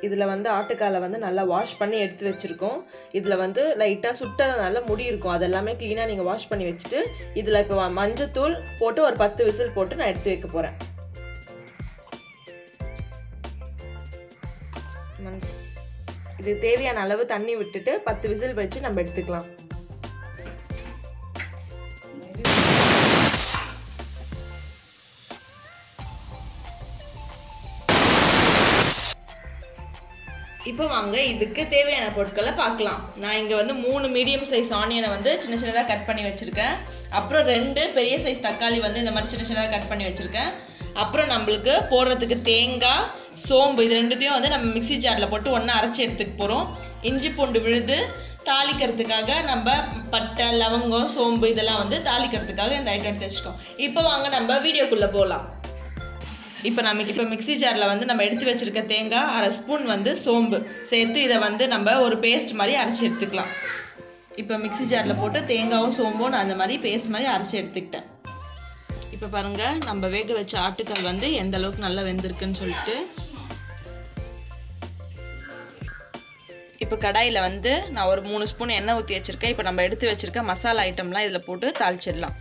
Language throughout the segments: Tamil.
இதில் வந்து ஆட்டுக்காலை வந்து நல்லா வாஷ் பண்ணி எடுத்து வச்சுருக்கோம் இதில் வந்து லைட்டாக சுட்டதுனால முடி இருக்கும் அதெல்லாமே க்ளீனாக நீங்கள் வாஷ் பண்ணி வச்சுட்டு இதில் இப்போ மஞ்சத்தூள் போட்டு ஒரு பத்து விசில் போட்டு நான் எடுத்து வைக்க போகிறேன் இது தேவையான அளவு தண்ணி விட்டுட்டு பத்து விசில் வச்சு நம்ம எடுத்துக்கலாம் இப்போ வாங்க இதுக்கு தேவையான பொருட்களை பார்க்கலாம் நான் இங்கே வந்து மூணு மீடியம் சைஸ் ஆனியனை வந்து சின்ன சின்னதாக கட் பண்ணி வச்சுருக்கேன் அப்புறம் ரெண்டு பெரிய சைஸ் தக்காளி வந்து இந்த மாதிரி சின்ன சின்னதாக கட் பண்ணி வச்சுருக்கேன் அப்புறம் நம்மளுக்கு போடுறதுக்கு தேங்காய் சோம்பு இது ரெண்டுத்தையும் வந்து நம்ம மிக்ஸி ஜாரில் போட்டு ஒன்றா அரைச்சி எடுத்துக்க போகிறோம் இஞ்சி பூண்டு விழுது தாளிக்கிறதுக்காக நம்ம பட்டை லவங்கம் சோம்பு இதெல்லாம் வந்து தாளிக்கிறதுக்காக இந்த ஐட்டம் எடுத்து வச்சுக்கோம் இப்போ வாங்க நம்ம வீடியோக்குள்ளே போகலாம் இப்போ நம்ம இப்போ மிக்ஸி ஜாரில் வந்து நம்ம எடுத்து வச்சிருக்க தேங்காய் அரை ஸ்பூன் வந்து சோம்பு சேர்த்து இதை வந்து நம்ம ஒரு பேஸ்ட் மாதிரி அரைச்சி எடுத்துக்கலாம் இப்போ மிக்ஸி ஜாரில் போட்டு தேங்காயும் சோம்பும் நான் அந்த மாதிரி பேஸ்ட் மாதிரி அரைச்சி எடுத்துக்கிட்டேன் இப்போ பாருங்கள் நம்ம வேக வச்ச ஆட்டுக்கால் வந்து எந்த அளவுக்கு நல்லா வெந்திருக்குன்னு சொல்லிட்டு இப்போ கடாயில் வந்து நான் ஒரு மூணு ஸ்பூன் எண்ணெய் ஊற்றி வச்சுருக்கேன் இப்போ நம்ம எடுத்து வச்சுருக்க மசாலா ஐட்டம்லாம் இதில் போட்டு தாளிச்சிடலாம்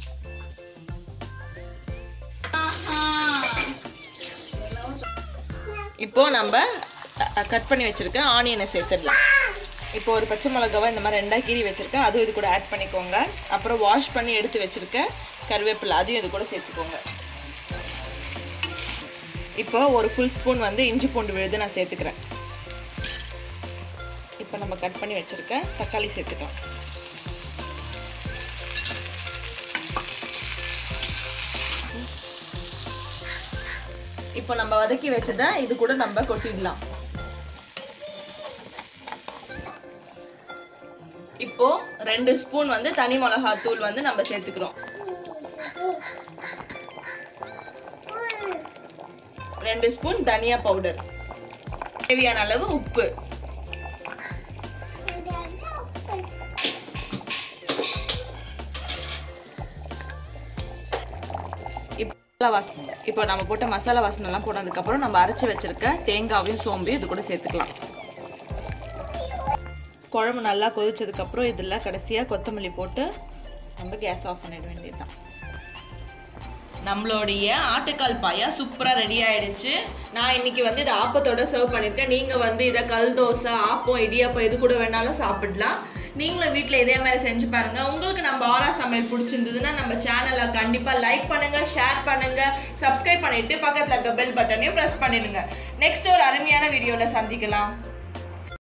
இப்போ நம்ம கட் பண்ணி வச்சிருக்க ஆனியனை சேர்த்துடலாம் இப்போ ஒரு பச்சை மிளகாவை இந்த மாதிரி ரெண்டாக கீறி வச்சுருக்கேன் அதுவும் இது கூட ஆட் பண்ணிக்கோங்க அப்புறம் வாஷ் பண்ணி எடுத்து வச்சுருக்க கருவேப்பிலை அதையும் இது கூட சேர்த்துக்கோங்க இப்போ ஒரு ஃபுல் ஸ்பூன் வந்து இஞ்சி பூண்டு விழுது நான் சேர்த்துக்கிறேன் இப்போ நம்ம கட் பண்ணி வச்சுருக்க தக்காளி சேர்த்துக்கலாம் இப்போ நம்ம வதக்கி வச்சதை இது கூட நம்ம கொட்டிடலாம் இப்போ ரெண்டு ஸ்பூன் வந்து தனி மிளகா தூள் வந்து நம்ம சேர்த்துக்கிறோம் ரெண்டு ஸ்பூன் தனியா பவுடர் தேவையான அளவு உப்பு மசாலா வாசனை இப்போ நம்ம போட்ட மசாலா வாசனைலாம் போட்டதுக்கப்புறம் நம்ம அரைச்சி வச்சிருக்க தேங்காவையும் சோம்பையும் இது கூட சேர்த்துக்கலாம் குழம்பு நல்லா கொதிச்சதுக்கப்புறம் இதில் கடைசியாக கொத்தமல்லி போட்டு நம்ம கேஸ் ஆஃப் பண்ணிட வேண்டியதுதான் நம்மளுடைய ஆட்டுக்கால் பாயா சூப்பராக ரெடி ஆயிடுச்சு நான் இன்னைக்கு வந்து இதை ஆப்பத்தோட சர்வ் பண்ணியிருக்கேன் நீங்கள் வந்து இதை கல் தோசை ஆப்பம் இடியாப்பம் எது கூட வேணாலும் சாப்பிடலாம் நீங்களும் வீட்டில் இதே மாதிரி செஞ்சு பாருங்க உங்களுக்கு நம்ம ஆரா சமையல் பிடிச்சிருந்ததுன்னா நம்ம சேனலை கண்டிப்பாக லைக் பண்ணுங்க ஷேர் பண்ணுங்க சப்ஸ்கிரைப் பண்ணிட்டு பக்கத்தில் இருக்க பெல் பட்டனையும் ப்ரெஸ் பண்ணிடுங்க நெக்ஸ்ட் ஒரு அருமையான வீடியோவில் சந்திக்கலாம்